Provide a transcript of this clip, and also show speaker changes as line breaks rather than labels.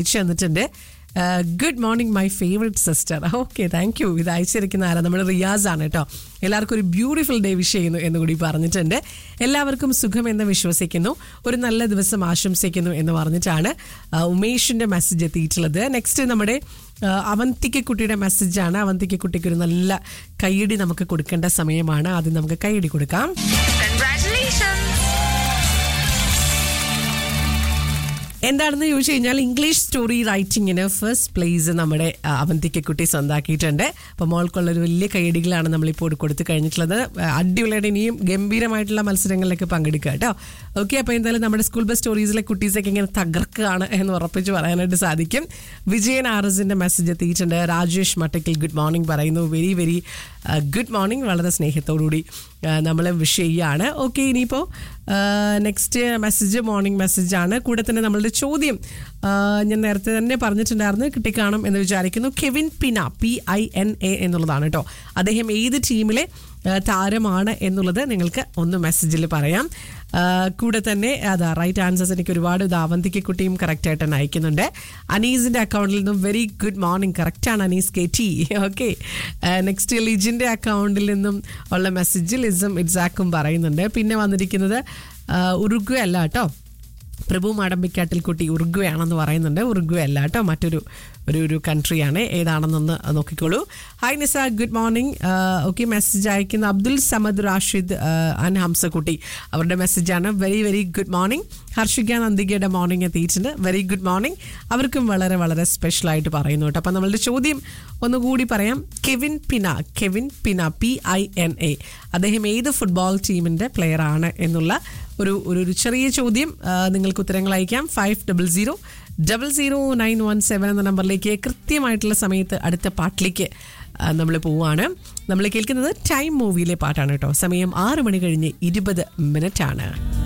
അയച്ചു തന്നിട്ടുണ്ട് good morning my favourite sister okay thank you ഇത് അയച്ചിരിക്കുന്ന ആരാ നമ്മുടെ റിയാസ് ആണ് കേട്ടോ എല്ലാവർക്കും ഒരു ബ്യൂട്ടിഫുൾ ഡേ വിഷ് ചെയ്യുന്നു എന്ന് കൂടി പറഞ്ഞിട്ടുണ്ട് എല്ലാവർക്കും സുഖം എന്ന് വിശ്വസിക്കുന്നു ഒരു നല്ല ദിവസം ആശംസിക്കുന്നു എന്ന് പറഞ്ഞിട്ടാണ് ആ, ഉമേഷിന്റെ മെസ്സേജ് എത്തിയിട്ടുള്ളത് നെക്സ്റ്റ് നമ്മുടെ ആ, അവന്തിക കുട്ടിയുടെ മെസ്സേജാണ് അവന്തിക കുട്ടിക്ക് ഒരു നല്ല കൈയടി നമുക്ക് കൊടുക്കേണ്ട സമയമാണ് ആദ്യം നമുക്ക് കൈയടി കൊടുക്കാം
Congratulations!
എന്താണെന്ന് ചോദിച്ചു കഴിഞ്ഞാൽ ഇംഗ്ലീഷ് സ്റ്റോറി റൈറ്റിങ്ങിന് ഫസ്റ്റ് പ്ലേസ് നമ്മുടെ ആ, അവന്തിക കുട്ടി സ്വന്താക്കിയിട്ടുണ്ട് അപ്പോൾ മോൾക്കുള്ള ഒരു വലിയ കൈയടികളാണ് നമ്മളിപ്പോൾ കൊടുത്തു കഴിഞ്ഞിട്ടുള്ളത് ആ, അടിപൊളിയായിട്ട് ഇനിയും ഗംഭീരമായിട്ടുള്ള മത്സരങ്ങളിലൊക്കെ പങ്കെടുക്കുക കേട്ടോ ഓക്കെ അപ്പോൾ എന്തായാലും നമ്മുടെ സ്കൂൾ ബസ് സ്റ്റോറീസിലെ കുട്ടീസൊക്കെ ഇങ്ങനെ തകർക്കുകയാണ് എന്ന് ഉറപ്പിച്ച് പറയാനായിട്ട് സാധിക്കും വിജയൻ ആർ എസിൻ്റെ മെസ്സേജ് എത്തിയിട്ടുണ്ട് രാജേഷ് മട്ടക്കിൽ ഗുഡ് മോർണിംഗ് പറയുന്നു വെരി വെരി ഗുഡ് മോർണിംഗ് വളരെ സ്നേഹത്തോടുകൂടി നമ്മൾ വിഷ് ചെയ്യുകയാണ് ഓക്കെ ഇനിയിപ്പോൾ നെക്സ്റ്റ് മെസ്സേജ് മോർണിംഗ് മെസ്സേജാണ് കൂടെ തന്നെ നമ്മളുടെ ചോദ്യം ആ, ഞാൻ നേരത്തെ തന്നെ പറഞ്ഞിട്ടുണ്ടായിരുന്നു കിട്ടിക്കാണും എന്ന് വിചാരിക്കുന്നു Kevin Pina P I N A എന്നുള്ളതാണ് കേട്ടോ അദ്ദേഹം ഏത് ടീമിലെ ആ, താരമാണ് എന്നുള്ളത് നിങ്ങൾക്ക് ഒന്ന് മെസ്സേജിൽ പറയാം ആ, കൂടെ തന്നെ അതാ റൈറ്റ് ആൻസേഴ്സ് എനിക്ക് ഒരുപാട് ഇത് അവന്തിക്ക് കുട്ടിയും കറക്റ്റ് ആയിട്ട് തന്നെ അയക്കുന്നുണ്ട് അനീസിന്റെ അക്കൗണ്ടിൽ നിന്നും വെരി ഗുഡ് മോർണിംഗ് കറക്റ്റാണ് Anees K T okay next ലിജിന്റെ അക്കൗണ്ടിൽ നിന്നും ഉള്ള മെസ്സേജ് ലിസും ഇറ്റ്സാക്കും പറയുന്നുണ്ട് പിന്നെ വന്നിരിക്കുന്നത് ഉറുഗ്വ അല്ല കേട്ടോ പ്രഭു മാടമ്പിക്കാട്ടിൽ കുട്ടി ഉറുഗ്വ ആണെന്ന് പറയുന്നുണ്ട് ഉറുഗ്വ അല്ല കേട്ടോ മറ്റൊരു ഒരു ഒരു കൺട്രിയാണ് ഏതാണെന്നൊന്ന് നോക്കിക്കോളൂ hi Nisa good morning okay message അയക്കുന്ന അബ്ദുൽ സമദ് റാഷിദ് അൻ ഹംസക്കുട്ടി അവരുടെ മെസ്സേജാണ് very very good morning Harshika നന്ദികയുടെ മോർണിംഗ് എത്തിയിട്ടുണ്ട് വെരി ഗുഡ് മോർണിംഗ് അവർക്കും വളരെ വളരെ സ്പെഷ്യലായിട്ട് പറയുന്നു കേട്ടോ അപ്പം നമ്മളുടെ ചോദ്യം ഒന്നുകൂടി പറയാം Kevin Pina Kevin Pina P I N A അദ്ദേഹം ഏത് ഫുട്ബോൾ ടീമിൻ്റെ പ്ലെയർ ആണ് എന്നുള്ള ഒരു ഒരു ഒരു ചെറിയ ചോദ്യം ആ, നിങ്ങൾക്ക് ഉത്തരങ്ങൾ അയക്കാം five double zero double zero nine one seven എന്ന നമ്പറിലേക്ക് കൃത്യമായിട്ടുള്ള സമയത്ത് അടുത്ത പാട്ടിലേക്ക് നമ്മൾ പോവുകയാണ് നമ്മൾ കേൾക്കുന്നത് ടൈം മൂവിയിലെ പാട്ടാണ് കേട്ടോ സമയം ആറ് മണി കഴിഞ്ഞ് ഇരുപത് മിനിറ്റ് ആണ്